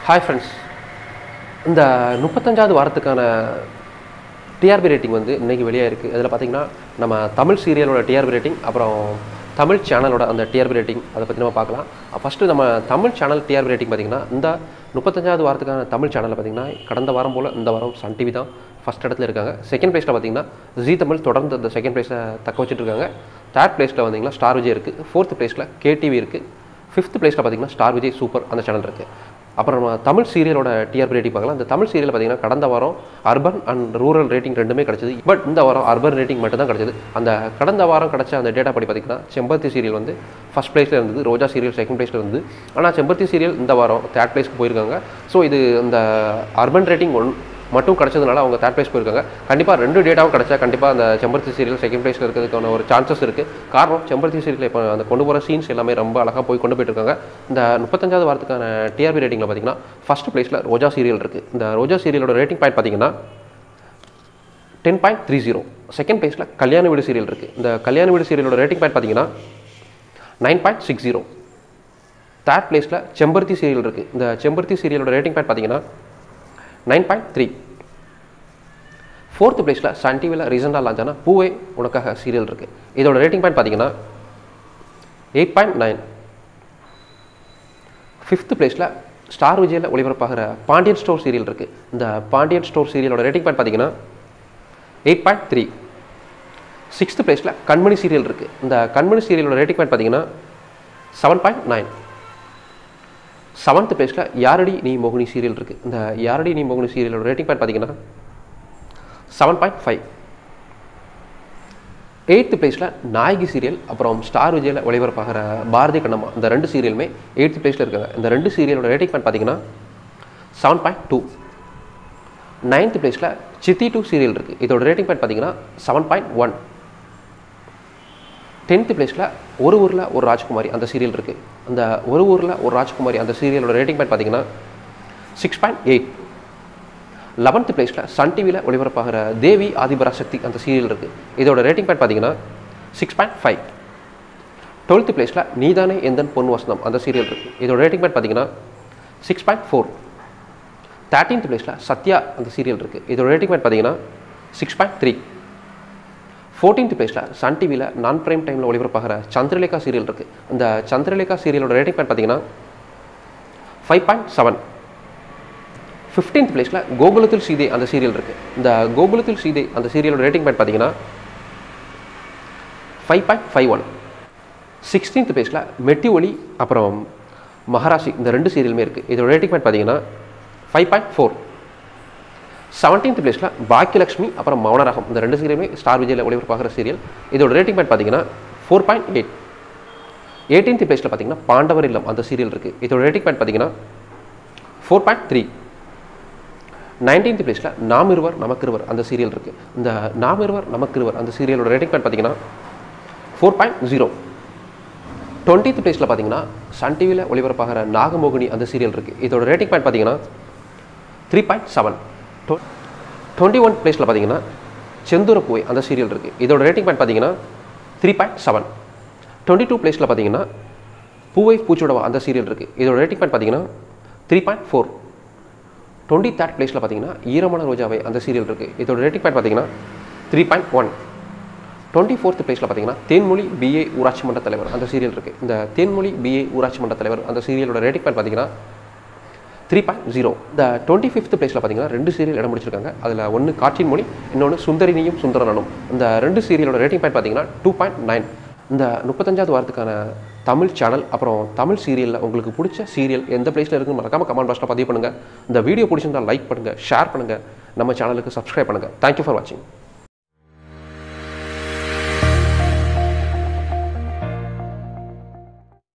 hi friends இந்த முப்பத்தஞ்சாவது வாரத்துக்கான டிஆர்பி ரேட்டிங் வந்து இன்றைக்கி வெளியாக இருக்குது அதில் பார்த்தீங்கன்னா நம்ம தமிழ் சீரியலோட டிஆர்பி ரேட்டிங் அப்புறம் தமிழ் சேனலோட அந்த டிஆர்பி ரேட்டிங் அதை பற்றி நம்ம பார்க்கலாம் ஃபஸ்ட்டு நம்ம தமிழ் சேனல் டிஆர்பி ரேட்டிங் பார்த்திங்கன்னா இந்த முப்பத்தஞ்சாவது வாரத்துக்கான தமிழ் சேனலில் பார்த்திங்கன்னா கடந்த வாரம் போல் இந்த வாரம் சன் டிவி தான் ஃபஸ்ட் இடத்துல இருக்காங்க செகண்ட் பிளேஸில் பார்த்தீங்கன்னா ஜீ தமிழ் தொடர்ந்து அந்த செகண்ட் பிளேஸில் தக்க வச்சுட்டு இருக்காங்க தேர்ட் பிளேஸில் வந்தீங்கன்னா ஸ்டார் விஜய் இருக்குது ஃபோர்த் பிளேஸில் கேடிவி இருக்குது ஃபிஃப்த் பிளேஸில் பார்த்தீங்கன்னா ஸ்டார் விஜய் சூப்பர் அந்த சேனல் இருக்குது அப்புறம் நம்ம தமிழ் சீரியலோட டிஆர்பி ரேட்டிங் பார்க்கலாம் இந்த தமிழ் சீரியல் பார்த்தீங்கன்னா கடந்த வாரம் அர்பன் அண்ட் ரூரல் ரேட்டிங் ரெண்டுமே கிடச்சிது பட் இந்த வாரம் அர்பன் ரேட்டிங் மட்டும் தான் கிடச்சிது அந்த கடந்த வாரம் கிடச்ச அந்த டேட்டா படி பார்த்தீங்கன்னா செம்பருத்தி சீரியல் வந்து ஃபஸ்ட் பிளேஸில் இருந்தது ரோஜா சீரியல் செகண்ட் பிளேஸில் இருந்தது ஆனால் செம்பருத்தி சீரியல் இந்த வாரம் தேர்ட் பிளேஸ்க்கு போயிருக்காங்க ஸோ இது இந்த அர்பன் ரேட்டிங் ஒன் மட்டும் கிடச்சதுனால அவங்க தேர்ட் பிளேஸ் போயிருக்காங்க கண்டிப்பாக ரெண்டு டேட்டாவும் கிடச்சா கண்டிப்பாக அந்த செம்பருத்தி சீரியல் செகண்ட் பிளேஸில் இருக்கிறதுக்கான ஒரு சான்சஸ் இருக்குது காரணம் செம்பருத்தி சீரியல் இப்போ அந்த கொண்டு போகிற சீன்ஸ் எல்லாமே ரொம்ப அழகாக போய் கொண்டு போயிட்டு இருக்காங்க இந்த முப்பத்தஞ்சாவது வாரத்துக்கான டிஆர்பி ரேட்டிங்கில் பார்த்தீங்கன்னா ஃபஸ்ட் பிளேஸில் ரோஜா சீரியல் இருக்குது இந்த ரோஜா சீரியலோட ரேட்டிங் பாயிண்ட் பார்த்தீங்கன்னா ten point three zero second பிளேஸில் கல்யாண வீடு சீரியல் இருக்குது இந்த கல்யாண வீடு சீரியலோட ரேட்டிங் பாயிண்ட் பார்த்தீங்கன்னா nine point six zero third பிளேஸில் செம்பருத்தி சீரியல் இருக்குது இந்த செம்பருத்தி சீரியலோட ரேட்டிங் பாயிண்ட் பார்த்தீங்கன்னா நைன் பாயிண்ட் த்ரீ ஃபோர்த் பிளேஸில் சன் டிவியில் ரீசெண்டாக லான்ச் ஆன பூவே உனக்காக சீரியல் இருக்குது இதோட ரேட்டிங் பாயிண்ட் பார்த்தீங்கன்னா எயிட் பாயிண்ட் நைன் ஃபிஃப்த் பிளேஸில் ஸ்டார் விஜயில் ஒளிபரப்பாகிற பாண்டியன் ஸ்டோர் சீரியல் இருக்குது இந்த பாண்டியன் ஸ்டோர் சீரியலோட ரேட்டிங் பாயிண்ட் பார்த்தீங்கன்னா எயிட் பாயிண்ட் த்ரீ சிக்ஸ்த் பிளேஸில் கண்மணி சீரியல் இருக்குது இந்த கண்மணி சீரியலோட ரேட்டிங் பாயிண்ட் பார்த்தீங்கன்னா செவன் பாயிண்ட் நைன் செவன்த் பிளேஸில் யாரடி நீ மோகினி சீரியல் இருக்குது இந்த யாரடி நீ மோகினி சீரியலோட ரேட்டிங் பாயிண்ட் பார்த்தீங்கன்னா செவன் பாயிண்ட் ஃபைவ் எயித்து பிளேஸில் நாயகி சீரியல் அப்புறம் ஸ்டார் விஜயில் ஒளிபரப்பாகிற பாரதி கண்ணம்மா இந்த ரெண்டு சீரியலுமே எயித்து பிளேஸில் இருக்காங்க இந்த ரெண்டு சீரியலோட ரேட்டிங் பாயிண்ட் பார்த்தீங்கன்னா செவன் பாயிண்ட் டூ நைன்த் பிளேஸில் சித்தி டூ சீரியல் இருக்குது இதோட ரேட்டிங் பாயிண்ட் பார்த்தீங்கன்னா செவன் பாயிண்ட் ஒன் டென்த்து பிளேஸில் ஒரு ஊரில் ஒரு ராஜ்குமாரி அந்த சீரியல் இருக்குது அந்த ஒரு ஊரில் ஒரு ராஜ்குமாரி அந்த சீரியலோட ரேட்டிங் பாயிண்ட் பார்த்தீங்கன்னா சிக்ஸ் பாயிண்ட் எயிட் லெவன்த்து பிளேஸில் சன் டிவியில் ஒளிபரப்பாகிற தேவி ஆதிபராசக்தி அந்த சீரியல் இருக்குது இதோட ரேட்டிங் பாயிண்ட் பார்த்தீங்கன்னா சிக்ஸ் பாயிண்ட் ஃபைவ் டுவெல்த்து பிளேஸில் நீதானே எந்தன் பொன் வசனம் அந்த சீரியல் இருக்குது இதோட ரேட்டிங் பாயிண்ட் பார்த்தீங்கன்னா சிக்ஸ் பாயிண்ட் ஃபோர் தேர்ட்டீன்த் பிளேஸில் சத்யா அந்த சீரியல் இருக்குது இதோட ரேட்டிங் பாயிண்ட் பார்த்தீங்கன்னா சிக்ஸ் பாயிண்ட் த்ரீ ஃபோர்டீன்த் பிளேஸில் சன் டிவியில் நான் பிரைம் டைமில் ஒளிபரப்பாகிற சந்திரலேகா சீரியல் இருக்குது இந்த சந்திரலேகா சீரியலோட ரேட்டிங் பாயிண்ட் பார்த்தீங்கன்னா ஃபைவ் பாயிண்ட் செவன் ஃபிஃப்டீன்த் பிளேஸில் கோகுலத்தில் சீதே அந்த சீரியல் இருக்குது இந்த கோகுலத்தில் சீதே அந்த சீரியலோட ரேட்டிங் பாயிண்ட் பார்த்தீங்கன்னா five point five one sixteenth பிளேஸில் மெட்டி ஒலி அப்புறம் மகாராசி இந்த ரெண்டு சீரியலுமே இருக்குது இதோட ரேட்டிங் பாயிண்ட் பார்த்தீங்கன்னா ஃபைவ் பாயிண்ட் ஃபோர் செவன்டீன்த் பிளேஸில் பாக்கியலட்சுமி அப்புறம் மௌனராகம் இந்த ரெண்டு சீரியலுமே ஸ்டார் விஜயில் ஒளிபரப்பாகிற சீரியல் இதோட ரேட்டிங் பாயிண்ட் பார்த்தீங்கன்னா ஃபோர் பாயிண்ட் எயிட் எயிட்டீன்த் பிளேஸில் பார்த்தீங்கன்னா பாண்டவர் இல்லம் அந்த சீரியல் இருக்குது இதோட ரேட்டிங் பாயிண்ட் பார்த்தீங்கன்னா ஃபோர் பாயிண்ட் த்ரீ நைன்டீன்த் பிளேஸில் நாம் இருவர் நமக்கிருவர் அந்த சீரியல் இருக்குது இந்த நாம் இருவர் நமக்கிருவர் அந்த சீரியலோட ரேட்டிங் பாயிண்ட் பார்த்தீங்கன்னா ஃபோர் பாயிண்ட் ஜீரோ டுவெண்ட்டீத் பிளேஸில் பார்த்தீங்கன்னா சன் டிவியில் ஒளிபரப்பாகிற நாகமோகினி அந்த சீரியல் இருக்குது இதோட ரேட்டிங் பாயிண்ட் பார்த்தீங்கன்னா three point seven twenty one பிளேஸில் பார்த்தீங்கன்னா செந்தூர பூவை அந்த சீரியல் இருக்குது இதோட ரேட்டிங் பாயிண்ட் பார்த்தீங்கன்னா three point seven twenty two பிளேஸில் பார்த்தீங்கன்னா பூவை பூச்சோடவா அந்த சீரியல் இருக்குது இதோட ரேட்டிங் பாயிண்ட் பார்த்தீங்கன்னா three point four twenty third பிளேஸில் பார்த்தீங்கன்னா ஈரமான ரோஜாவை அந்த சீரியல் இருக்குது இதோட ரேட்டிங் பாயிண்ட் பார்த்தீங்கன்னா three point one twenty fourth பிளேஸில் பார்த்தீங்கன்னா தேன்மொழி பிஏ ஊராட்சி மன்ற தலைவர் அந்த சீரியல் இருக்குது இந்த தேன்மொழி பிஏ ஊராட்சி மன்ற தலைவர் அந்த சீரியலோட ரேட்டிங் பாயிண்ட் பார்த்தீங்கன்னா த்ரீ பாயிண்ட் ஜீரோ இந்த டுவெண்ட்டி ஃபிஃப்த் பிளேஸில் பார்த்தீங்கன்னா ரெண்டு சீரியல் இடம் பிடிச்சிருக்காங்க அதில் ஒன்று காற்றின் மொழி இன்னொன்று சுந்தரினியும் சுந்தரனும் இந்த ரெண்டு சீரியலோட ரேட்டிங் பாயிண்ட் பார்த்தீங்கன்னா டூ பாயிண்ட் நைன் இந்த முப்பத்தஞ்சாவது வாரத்துக்கான தமிழ் சேனல் அப்புறம் தமிழ் சீரியலில் உங்களுக்கு பிடிச்ச சீரியல் எந்த பிளேஸில் இருக்குன்னு மறக்காம கமெண்ட் பாக்ஸில் பதிவு பண்ணுங்கள் இந்த வீடியோ பிடிச்சிருந்தால் லைக் பண்ணுங்கள் ஷேர் பண்ணுங்கள் நம்ம சேனலுக்கு சப்ஸ்கிரைப் பண்ணுங்கள் தேங்க்யூ ஃபார் வாட்சிங்